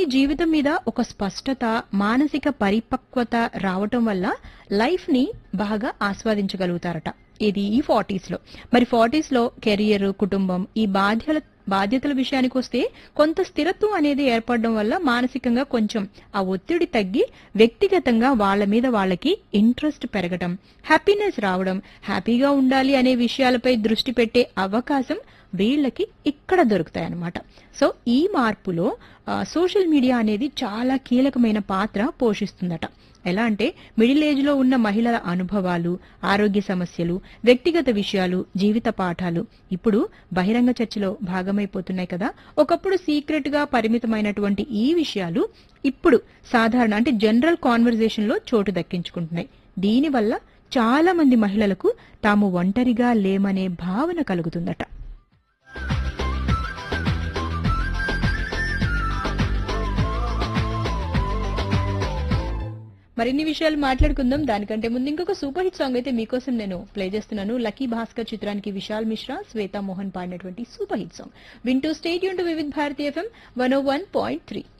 జీవితం మీద ఒక స్పష్టత మానసిక పరిపక్వత రావటం వల్ల లైఫ్ ని బాగా ఆస్వాదించగలుగుతారట ఇది ఈ ఫార్టీస్ లో మరి ఫార్టీస్ లో కెరియర్ కుటుంబం ఈ బాధ్యత బాధ్యతల విషయానికి వస్తే కొంత స్థిరత్వం అనేది ఏర్పడడం వల్ల మానసికంగా కొంచెం ఆ ఒత్తిడి తగ్గి వ్యక్తిగతంగా వాళ్ళ మీద వాళ్ళకి ఇంట్రెస్ట్ పెరగడం హ్యాపీనెస్ రావడం హ్యాపీగా ఉండాలి అనే విషయాలపై దృష్టి పెట్టే అవకాశం వీళ్ళకి ఇక్కడ దొరుకుతాయి అన్నమాట సో ఈ మార్పులో ఆ, సోషల్ మీడియా అనేది చాలా కీలకమైన పాత్ర పోషిస్తుందట ఎలా అంటే మిడిల్ ఏజ్ లో ఉన్న మహిళల అనుభవాలు ఆరోగ్య సమస్యలు వ్యక్తిగత విషయాలు జీవిత పాఠాలు ఇప్పుడు బహిరంగ చర్చలో భాగమైపోతున్నాయి కదా ఒకప్పుడు సీక్రెట్ గా పరిమితమైనటువంటి ఈ విషయాలు ఇప్పుడు సాధారణ అంటే జనరల్ కాన్వర్జేషన్ లో చోటు దక్కించుకుంటున్నాయి దీనివల్ల చాలా మంది మహిళలకు తాము ఒంటరిగా లేమనే భావన కలుగుతుందట మరిన్ని విషయాలు మాట్లాడుకుందాం దానికంటే ముందు ఇంకొక సూపర్ హిట్ సాంగ్ అయితే మీకోసం నేను ప్లే చేస్తున్నాను లక్కీ భాస్కర్ చిత్రానికి విశాల్ మిశ్రా శ్వేతా మోహన్ పాడినటువంటి సూపర్ హిట్ సాంగ్ వింటూ స్టేట్ యూన్ to Vividh Bharati FM one O one point three